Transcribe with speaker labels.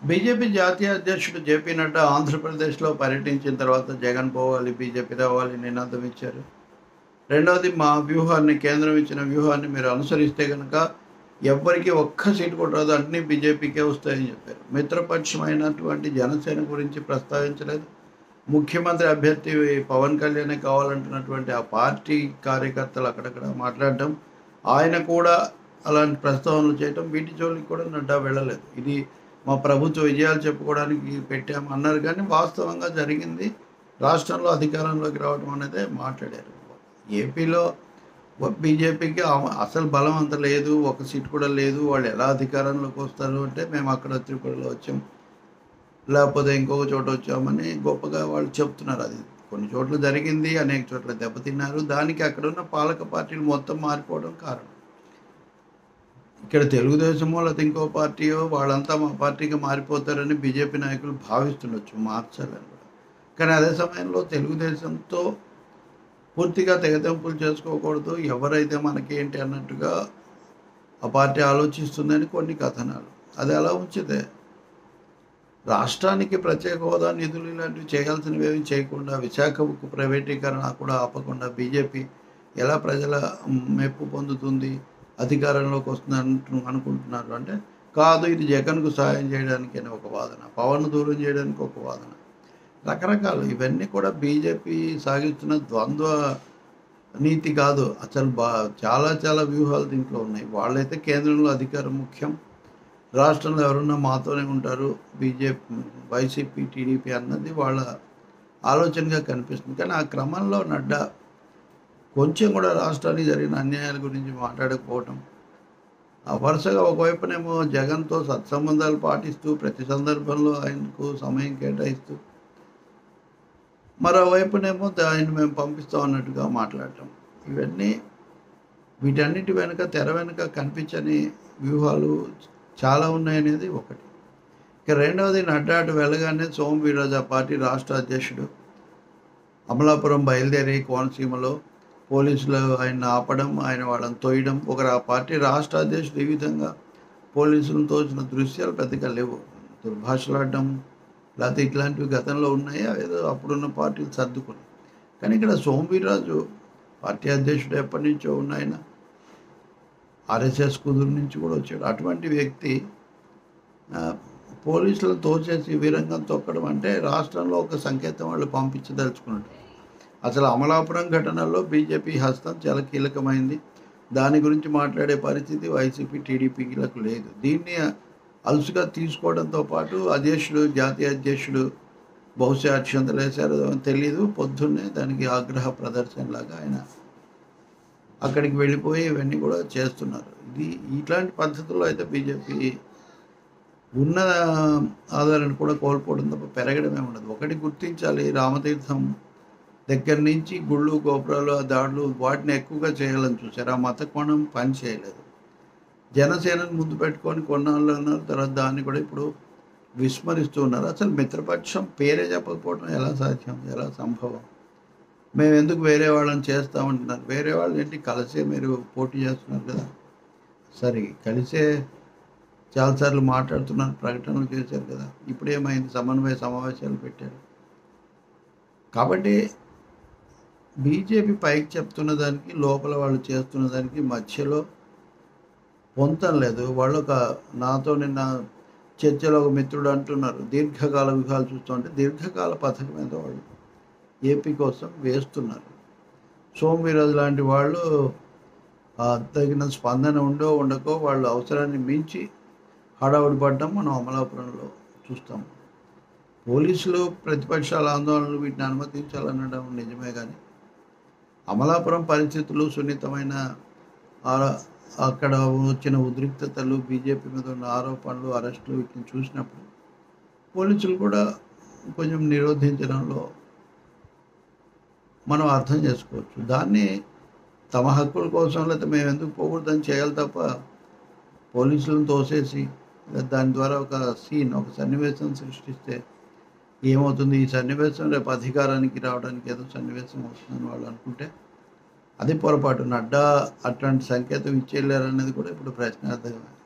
Speaker 1: BJP జాతీయ అధ్యక్షుడు JP Nadda ఆంధ్రప్రదేశ్లో పర్యటించిన తర్వాత జగన్ పోవాలి బీజేపీ రావాలి నినాదం ఇచ్చారు రెండవది మా వ్యూహాన్ని కేంద్రం ఇచ్చిన వ్యూహాన్ని మీరు అనుసరిస్తే కనుక ఎవ్వరికి ఒక్క సీటు కూడా రాదు అన్నీ బీజేపీకే వస్తాయని చెప్పారు మిత్రపక్షమైనటువంటి జనసేన గురించి ప్రస్తావించలేదు ముఖ్యమంత్రి అభ్యర్థి పవన్ కళ్యాణ్ కావాలంటున్నటువంటి ఆ పార్టీ కార్యకర్తలు అక్కడక్కడ మాట్లాడటం ఆయన కూడా అలాంటి ప్రస్తావనలు చేయటం వీటి జోలికి కూడా నడ్డా వెళ్ళలేదు ఇది మా ప్రభుత్వ విజయాలు చెప్పుకోవడానికి పెట్టాము అన్నారు కానీ వాస్తవంగా జరిగింది రాష్ట్రంలో అధికారంలోకి రావడం అనేది మాట్లాడారు ఏపీలో బీజేపీకి అసలు బలం అంత లేదు ఒక సీట్ కూడా లేదు వాళ్ళు ఎలా అధికారంలోకి వస్తారు అంటే మేము అక్కడ త్రిపురలో వచ్చాం లేకపోతే ఇంకొక చోట వచ్చామని గొప్పగా వాళ్ళు చెప్తున్నారు అది కొన్ని చోట్ల జరిగింది అనేక చోట్ల దెబ్బతిన్నారు దానికి అక్కడ ఉన్న పాలక పార్టీలు మొత్తం మారిపోవడం కారణం ఇక్కడ తెలుగుదేశమో లేకపోతే ఇంకో పార్టీయో వాళ్ళంతా మా పార్టీకి మారిపోతారని బీజేపీ నాయకులు భావిస్తుండొచ్చు మార్చాలని కూడా కానీ అదే సమయంలో తెలుగుదేశంతో పూర్తిగా తెగతెంపులు చేసుకోకూడదు ఎవరైతే మనకి ఏంటి అన్నట్టుగా ఆ పార్టీ ఆలోచిస్తుందని కొన్ని కథనాలు అది అలా ఉంచితే రాష్ట్రానికి ప్రత్యేక హోదా నిధులు ఇలాంటివి చేయాల్సినవి ఏమి చేయకుండా విశాఖ ఉక్కు ప్రైవేటీకరణ కూడా ఆపకుండా బీజేపీ ఎలా ప్రజల మెప్పు పొందుతుంది అధికారంలోకి వస్తుందంటు అనుకుంటున్నారు అంటే కాదు ఇది జగన్కు సహాయం చేయడానికి అని ఒక వాదన పవన్ దూరం చేయడానికి ఒక వాదన రకరకాలు ఇవన్నీ కూడా బీజేపీ సాగిస్తున్న ద్వంద్వ నీతి కాదు అసలు బా చాలా చాలా వ్యూహాలు దీంట్లో ఉన్నాయి వాళ్ళైతే కేంద్రంలో అధికారం ముఖ్యం రాష్ట్రంలో ఎవరున్నా మాతోనే ఉంటారు బీజేపీ వైసీపీ టీడీపీ అన్నది వాళ్ళ ఆలోచనగా కనిపిస్తుంది కానీ ఆ క్రమంలో నడ్డా కొంచెం కూడా రాష్ట్రానికి జరిగిన అన్యాయాల గురించి మాట్లాడకపోవటం ఆ వరుసగా ఒకవైపునేమో జగన్తో సత్సంబంధాలు పాటిస్తూ ప్రతి సందర్భంలో ఆయనకు సమయం కేటాయిస్తూ మరోవైపునేమో ఆయన మేము పంపిస్తాం అన్నట్టుగా మాట్లాడటం ఇవన్నీ వీటన్నిటి వెనుక తెర వెనుక కనిపించని వ్యూహాలు చాలా ఉన్నాయనేది ఒకటి ఇక రెండవది నడ్డా అటు వెళ్ళగానే సోము వీర్రాజు ఆ పార్టీ రాష్ట్ర అధ్యక్షుడు అమలాపురం బయలుదేరి కోనసీమలో పోలీసులు ఆయన ఆపడం ఆయన వాళ్ళని తోయడం ఒకరు ఆ పార్టీ రాష్ట్ర అధ్యక్షుడు ఈ విధంగా పోలీసులను తోచిన దృశ్యాలు పెద్దగా లేవు దుర్భాషలాడడం లేకపోతే ఇట్లాంటివి గతంలో ఉన్నాయి ఏదో అప్పుడున్న పార్టీలు సర్దుకుని కానీ ఇక్కడ సోమవీర్రాజు పార్టీ అధ్యక్షుడు ఎప్పటి నుంచో ఉన్నాయన ఆర్ఎస్ఎస్ కుదురు నుంచి కూడా వచ్చాడు అటువంటి వ్యక్తి పోలీసులను తోచేసి వీరంగం తొక్కడం అంటే రాష్ట్రంలో ఒక సంకేతం వాళ్ళు పంపించదలుచుకున్నట్టు అసలు అమలాపురం ఘటనలో బీజేపీ హస్తం చాలా కీలకమైంది దాని గురించి మాట్లాడే పరిస్థితి వైసీపీ టీడీపీలకు లేదు దీన్ని అలుసుగా తీసుకోవడంతో పాటు అధ్యక్షుడు జాతీయ అధ్యక్షుడు బహుశా అక్షంతలు వేశారో తెలీదు పొద్దున్నే దానికి ఆగ్రహ ప్రదర్శనలాగా ఆయన అక్కడికి వెళ్ళిపోయి ఇవన్నీ కూడా చేస్తున్నారు ఇది ఇట్లాంటి పద్ధతుల్లో అయితే బీజేపీ ఉన్న ఆధారాన్ని కూడా కోల్పోవడం తప్ప పెరగడమే ఉండదు ఒకటి గుర్తించాలి రామతీర్థం దగ్గర నుంచి గుళ్ళు గోపురాలు ఆ దాడులు వాటిని ఎక్కువగా చేయాలని చూశారు ఆ మత కోణం పని చేయలేదు జనసేనను ముందు పెట్టుకొని కొన్నాళ్ళు అన్నారు తర్వాత దాన్ని కూడా ఇప్పుడు విస్మరిస్తూ ఉన్నారు అసలు మిత్రపక్షం పేరే చెప్పకపోవడం ఎలా సాధ్యం ఎలా సంభవం మేము ఎందుకు వేరే వాళ్ళని చేస్తామంటున్నారు వేరే వాళ్ళు ఏంటి కలిసే మీరు పోటీ చేస్తున్నారు కదా సరే కలిసే చాలాసార్లు మాట్లాడుతున్నారు ప్రకటనలు చేశారు కదా ఇప్పుడు ఏమైంది సమన్వయ సమావేశాలు పెట్టారు కాబట్టి బీజేపీ పైకి చెప్తున్న దానికి లోపల వాళ్ళు చేస్తున్న దానికి మధ్యలో పొంతం లేదు వాళ్ళు ఒక నాతో నిన్న చర్చలో ఒక మిత్రుడు అంటున్నారు దీర్ఘకాల వ్యూహాలు చూస్తుంటే దీర్ఘకాల పథకం ఏదో వాళ్ళు ఏపీ కోసం వేస్తున్నారు సోమవీరాజు లాంటి వాళ్ళు తగిన స్పందన ఉండో ఉండకో వాళ్ళు అవసరాన్ని మించి హడావుడి పడడం మనం అమలాపురంలో చూస్తాం పోలీసులు ప్రతిపక్షాల ఆందోళనలు వీటిని అనుమతించాలనడం నిజమే కానీ అమలాపురం పరిస్థితులు సున్నితమైన అక్కడ వచ్చిన ఉద్రిక్తతలు బీజేపీ మీద ఉన్న ఆరోపణలు అరెస్టులు వీటిని చూసినప్పుడు పోలీసులు కూడా కొంచెం నిరోధించడంలో మనం అర్థం చేసుకోవచ్చు దాన్ని తమ హక్కుల కోసం లేకపోతే మేము ఎందుకు పోకూడదని చేయాలి తప్ప పోలీసులను తోసేసి దాని ద్వారా ఒక సీన్ ఒక సన్నివేశం సృష్టిస్తే ఏమవుతుంది ఈ సన్నివేశం రేపు అధికారానికి రావడానికి ఏదో సన్నివేశం వస్తుందని వాళ్ళు అనుకుంటే అది పొరపాటు నడ్డా అట్లాంటి సంకేతం ఇచ్చేళ్ళారనేది కూడా ఇప్పుడు ప్రశ్నార్థకమే